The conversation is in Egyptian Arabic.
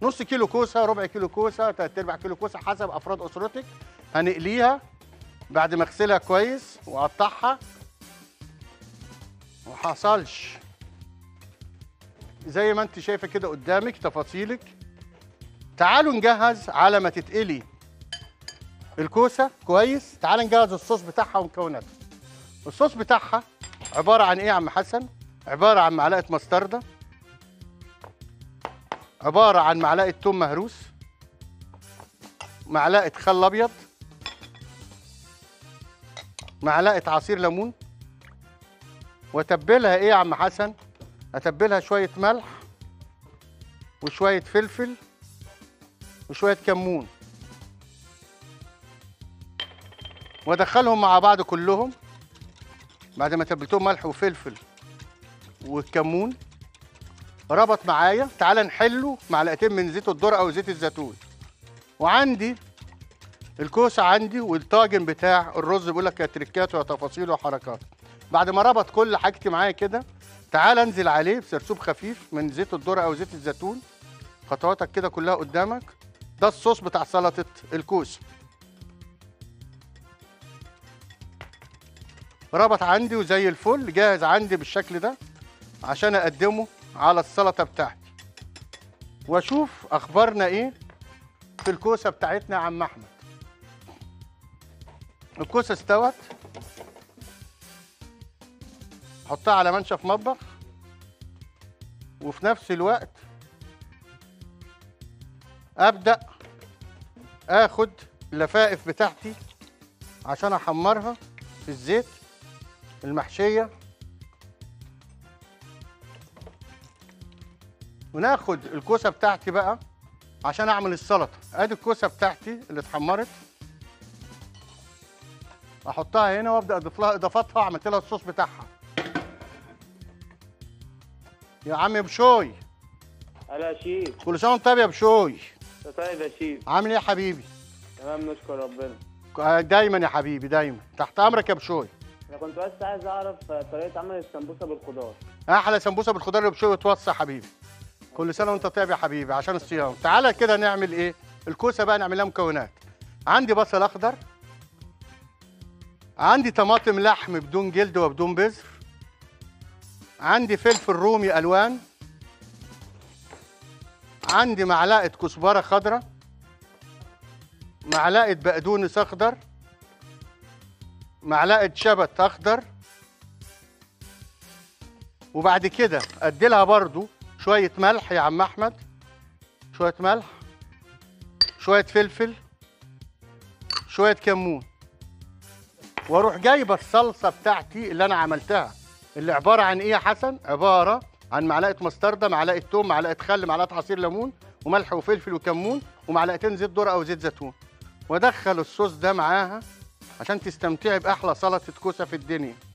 نص كيلو كوسه ربع كيلو كوسه تلات ارباع كيلو كوسه حسب افراد اسرتك هنقليها بعد ما اغسلها كويس واقطعها وحصلش زي ما انت شايفه كده قدامك تفاصيلك تعالوا نجهز على ما تتقلي الكوسه كويس تعال نجهز الصوص بتاعها ومكوناتها الصوص بتاعها عباره عن ايه يا عم حسن عباره عن معلقه مستردة عباره عن معلقه توم مهروس معلقه خل ابيض معلقه عصير ليمون واتبلها ايه يا عم حسن اتبلها شويه ملح وشويه فلفل وشويه كمون وادخلهم مع بعض كلهم بعد ما تبلتهم ملح وفلفل والكمون ربط معايا تعال نحله معلقتين من زيت الذره او زيت الزيتون وعندي الكوسه عندي والطاجن بتاع الرز بيقول لك يا تريكات وتفاصيل وحركات بعد ما ربط كل حاجتي معايا كده تعال انزل عليه بسرسوب خفيف من زيت الذره او زيت الزيتون خطواتك كده كلها قدامك ده الصوص بتاع سلطه الكوسه ربط عندي وزي الفل جاهز عندي بالشكل ده عشان اقدمه على السلطه بتاعتي واشوف اخبارنا ايه في الكوسه بتاعتنا يا عم احمد الكوسه استوت احطها على منشف مطبخ وفي نفس الوقت ابدا اخد اللفائف بتاعتي عشان احمرها في الزيت المحشيه وناخد الكوسه بتاعتي بقى عشان اعمل السلطه ادي الكوسه بتاعتي اللي اتحمرت احطها هنا وابدا اضيف لها اضافاتها عملت لها الصوص بتاعها يا عم بشوي هلا يا شيف كل سنه وانت طيب يا بشوي انت طيب يا شيف عامل ايه يا حبيبي تمام نشكر ربنا دايما يا حبيبي دايما تحت امرك يا بشوي انا كنت بس عايز اعرف طريقه عمل السمبوسه بالخضار احلى سمبوسه بالخضار اللي بشوي توصى حبيبي كل سنه وانت طيب يا حبيبي عشان الصيام تعالى كده نعمل ايه الكوسه بقى نعمل لها مكونات عندي بصل اخضر عندي طماطم لحم بدون جلد وبدون بذر عندي فلفل رومي الوان عندي معلقه كزبره خضراء معلقه بقدونس اخضر معلقه شبت اخضر وبعد كده ادي لها برضو شويه ملح يا عم احمد شويه ملح شويه فلفل شويه كمون واروح جايبه الصلصه بتاعتي اللي انا عملتها اللي عباره عن ايه يا حسن عباره عن معلقه مستردة معلقه توم معلقه خل معلقه عصير ليمون وملح وفلفل وكمون ومعلقتين زيت ذره او زيت زيتون وادخل الصوص ده معاها عشان تستمتعي باحلى سلطه كوسه في الدنيا